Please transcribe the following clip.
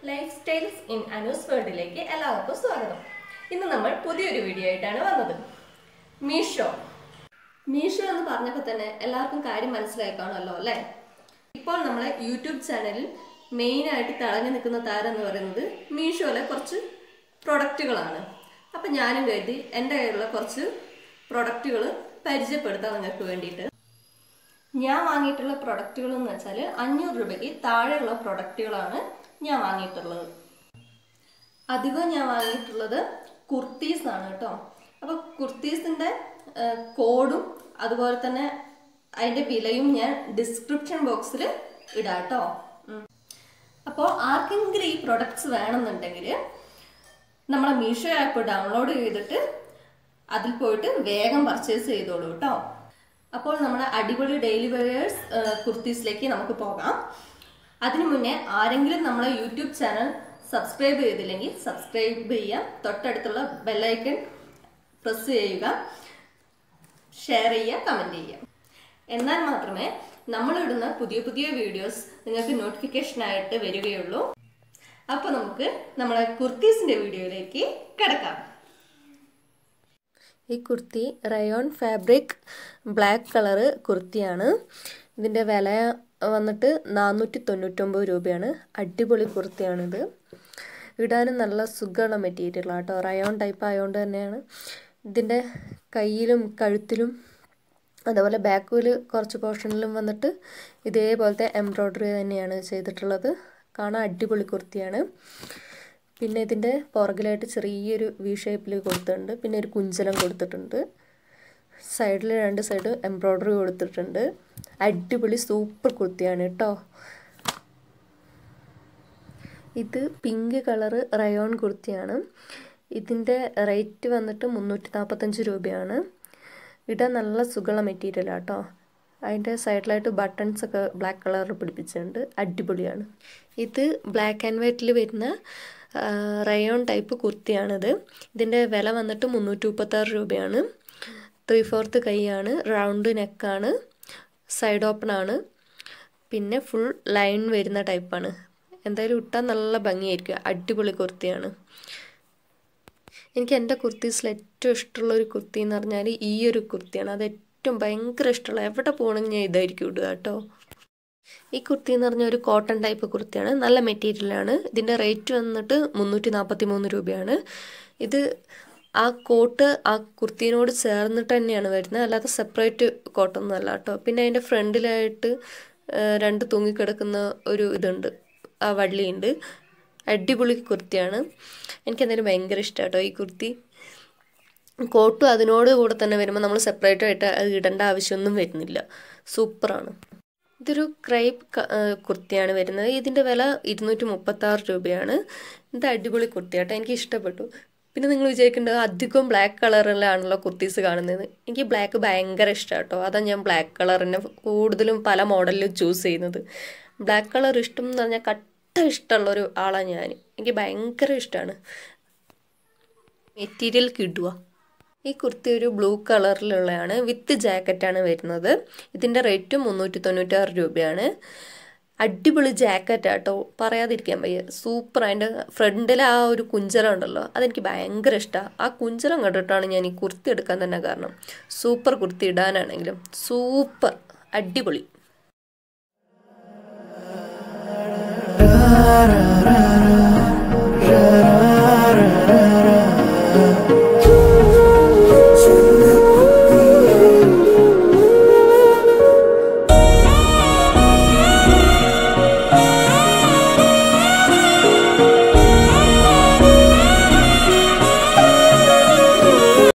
life styles in Anu's വേൾഡിലേക്ക് എല്ലാവർക്കും സ്വാഗതം ഇന്ന് നമ്മൾ പുതിയൊരു വീഡിയോ ആയിട്ടാണ് വന്നത് മീഷോ മീഷോ എന്ന് പറഞ്ഞപ്പോൾ തന്നെ എല്ലാവർക്കും കാര്യം മനസ്സിലായി കാണുമല്ലോ അല്ലേ ഇപ്പോൾ നമ്മളെ യൂട്യൂബ് ചാനലിൽ മെയിനായിട്ട് തിളങ്ങി നിൽക്കുന്ന താരം എന്ന് പറയുന്നത് മീഷോയിലെ കുറച്ച് പ്രൊഡക്റ്റുകളാണ് അപ്പം ഞാനും കരുതി എൻ്റെ കയ്യിലുള്ള കുറച്ച് പ്രൊഡക്റ്റുകൾ പരിചയപ്പെടുത്താം നിങ്ങൾക്ക് വേണ്ടിയിട്ട് ഞാൻ വാങ്ങിയിട്ടുള്ള പ്രൊഡക്റ്റുകൾ എന്ന് വെച്ചാൽ അഞ്ഞൂറ് രൂപയ്ക്ക് താഴെയുള്ള പ്രൊഡക്റ്റുകളാണ് ഞാൻ വാങ്ങിയിട്ടുള്ളത് അധികം ഞാൻ വാങ്ങിയിട്ടുള്ളത് കുർത്തീസ് ആണ് കേട്ടോ അപ്പോൾ കുർത്തീസിൻ്റെ കോഡും അതുപോലെ തന്നെ അതിൻ്റെ വിലയും ഞാൻ ഡിസ്ക്രിപ്ഷൻ ബോക്സിൽ ഇടാം കേട്ടോ അപ്പോൾ ആർക്കെങ്കിലും ഈ പ്രൊഡക്ട്സ് വേണമെന്നുണ്ടെങ്കിൽ നമ്മളെ മീഷോ ആപ്പ് ഡൗൺലോഡ് ചെയ്തിട്ട് അതിൽ പോയിട്ട് വേഗം പർച്ചേസ് ചെയ്തോളൂ കേട്ടോ അപ്പോൾ നമ്മുടെ അടിപൊളി ഡെയിലി വെയേഴ്സ് കുർത്തീസിലേക്ക് നമുക്ക് പോകാം അതിനു മുന്നേ ആരെങ്കിലും നമ്മളെ യൂട്യൂബ് ചാനൽ സബ്സ്ക്രൈബ് ചെയ്തില്ലെങ്കിൽ സബ്സ്ക്രൈബ് ചെയ്യുക തൊട്ടടുത്തുള്ള ബെല്ലൈക്കൺ പ്രസ് ചെയ്യുക ഷെയർ ചെയ്യുക കമൻറ്റ് ചെയ്യുക എന്നാൽ മാത്രമേ നമ്മളിടുന്ന പുതിയ പുതിയ വീഡിയോസ് നിങ്ങൾക്ക് നോട്ടിഫിക്കേഷനായിട്ട് വരികയുള്ളൂ അപ്പോൾ നമുക്ക് നമ്മളെ കുർത്തീസിൻ്റെ വീഡിയോയിലേക്ക് കിടക്കാം ഈ kurti rayon fabric black colour കുർത്തിയാണ് ഇതിൻ്റെ വില വന്നിട്ട് നാനൂറ്റി തൊണ്ണൂറ്റൊമ്പത് രൂപയാണ് അടിപൊളി കുർത്തിയാണിത് ഇടാനും നല്ല സുഖമുള്ള മെറ്റീരിയലാണ് കേട്ടോ റയോൺ ടൈപ്പ് ആയതുകൊണ്ട് തന്നെയാണ് ഇതിൻ്റെ കയ്യിലും കഴുത്തിലും അതുപോലെ ബാക്കിൽ കുറച്ച് പോർഷനിലും വന്നിട്ട് ഇതേപോലത്തെ എംബ്രോയ്ഡറി തന്നെയാണ് ചെയ്തിട്ടുള്ളത് കാണാൻ അടിപൊളി കുർത്തിയാണ് പിന്നെ ഇതിൻ്റെ പുറകിലായിട്ട് ചെറിയൊരു വി ഷേപ്പിൽ കൊടുത്തിട്ടുണ്ട് പിന്നെ ഒരു കുഞ്ചലം കൊടുത്തിട്ടുണ്ട് സൈഡിൽ രണ്ട് സൈഡ് എംബ്രോയ്ഡറി കൊടുത്തിട്ടുണ്ട് അടിപൊളി സൂപ്പർ കുർത്തിയാണ് കേട്ടോ ഇത് പിങ്ക് കളറ് റയോൺ കുർത്തിയാണ് ഇതിൻ്റെ റേറ്റ് വന്നിട്ട് മുന്നൂറ്റി നാൽപ്പത്തഞ്ച് രൂപയാണ് ഇടാൻ നല്ല സുഖമുള്ള മെറ്റീരിയലാണ് കേട്ടോ അതിൻ്റെ സൈഡിലായിട്ട് ബട്ടൺസ് ഒക്കെ ബ്ലാക്ക് കളറിൽ പിടിപ്പിച്ചിട്ടുണ്ട് അടിപൊളിയാണ് ഇത് ബ്ലാക്ക് ആൻഡ് വൈറ്റിൽ വരുന്ന റയോൺ ടൈപ്പ് കുർത്തിയാണിത് ഇതിൻ്റെ വില വന്നിട്ട് മുന്നൂറ്റി മുപ്പത്താറ് രൂപയാണ് ത്രീ ഫോർത്ത് കൈയാണ് റൗണ്ട് നെക്കാണ് സൈഡ് ഓപ്പൺ ആണ് പിന്നെ ഫുൾ ലൈൻ വരുന്ന ടൈപ്പാണ് എന്തായാലും ഇട്ടാൽ നല്ല ഭംഗിയായിരിക്കും അടിപൊളി കുർത്തിയാണ് എനിക്ക് എൻ്റെ കുർത്തീസിൽ ഏറ്റവും ഇഷ്ടമുള്ള ഒരു കുർത്തി എന്ന് പറഞ്ഞാൽ ഈ ഒരു കുർത്തിയാണ് അത് ഏറ്റവും ഭയങ്കര ഇഷ്ടമുള്ള എവിടെ പോകണമെങ്കിൽ ഞാൻ ഇതായിരിക്കും ഇടുക കേട്ടോ ഈ കുർത്തി എന്ന് പറഞ്ഞാൽ ഒരു കോട്ടൺ ടൈപ്പ് കുർത്തിയാണ് നല്ല മെറ്റീരിയലാണ് ഇതിൻ്റെ റേറ്റ് വന്നിട്ട് മുന്നൂറ്റി നാൽപ്പത്തി മൂന്ന് രൂപയാണ് ഇത് ആ കോട്ട് ആ കുർത്തിനോട് ചേർന്നിട്ട് തന്നെയാണ് വരുന്നത് അല്ലാതെ സെപ്പറേറ്റ് കോട്ടൊന്നും അല്ല കേട്ടോ പിന്നെ അതിൻ്റെ ഫ്രണ്ടിലായിട്ട് രണ്ട് തൂങ്ങിക്കിടക്കുന്ന ഒരു ഇതുണ്ട് ആ വള്ളിയുണ്ട് അടിപൊളി കുർത്തിയാണ് എനിക്ക് എന്തായാലും ഭയങ്കര ഇഷ്ടമാണ് കേട്ടോ ഈ കുർത്തി കോട്ടും അതിനോട് കൂടെ തന്നെ വരുമ്പോൾ നമ്മൾ സെപ്പറേറ്റ് ആയിട്ട് അത് ഇടേണ്ട ആവശ്യമൊന്നും വരുന്നില്ല സൂപ്പറാണ് ഇതൊരു ക്രൈപ്പ് കുർത്തിയാണ് വരുന്നത് ഇതിൻ്റെ വില ഇരുന്നൂറ്റി മുപ്പത്താറ് രൂപയാണ് ഇത് അടിപൊളി കുർത്തിയാട്ടോ എനിക്ക് ഇഷ്ടപ്പെട്ടു പിന്നെ നിങ്ങൾ വിചാരിക്കേണ്ടത് അധികം ബ്ലാക്ക് കളറിലാണല്ലോ കുർത്തീസ് കാണുന്നത് എനിക്ക് ബ്ലാക്ക് ഭയങ്കര ഇഷ്ടമാണ് കേട്ടോ അതാണ് ഞാൻ ബ്ലാക്ക് കളറിനെ കൂടുതലും പല മോഡലിലും ചൂസ് ചെയ്യുന്നത് ബ്ലാക്ക് കളർ ഇഷ്ടം എന്ന് പറഞ്ഞാൽ കട്ട ഇഷ്ടമുള്ള ഒരു ആളാണ് ഞാൻ എനിക്ക് ഭയങ്കര ഇഷ്ടമാണ് മെറ്റീരിയൽ കിടുക ഈ കുർത്തി ഒരു ബ്ലൂ കളറിലുള്ളതാണ് വിത്ത് ജാക്കറ്റാണ് വരുന്നത് ഇതിൻ്റെ റേറ്റ് മുന്നൂറ്റി തൊണ്ണൂറ്റാറ് രൂപയാണ് അടിപൊളി ജാക്കറ്റാട്ടോ പറയാതിരിക്കാൻ വയ്യ സൂപ്പർ അതിൻ്റെ ഫ്രണ്ടിൽ ആ ഒരു കുഞ്ചലം ഉണ്ടല്ലോ അതെനിക്ക് ഭയങ്കര ഇഷ്ടമാണ് ആ കുഞ്ചലം കണ്ടിട്ടാണ് ഞാൻ ഈ കുർത്തി എടുക്കാൻ തന്നെ കാരണം സൂപ്പർ കുർത്തി ഇടാനാണെങ്കിലും സൂപ്പർ അടിപൊളി da da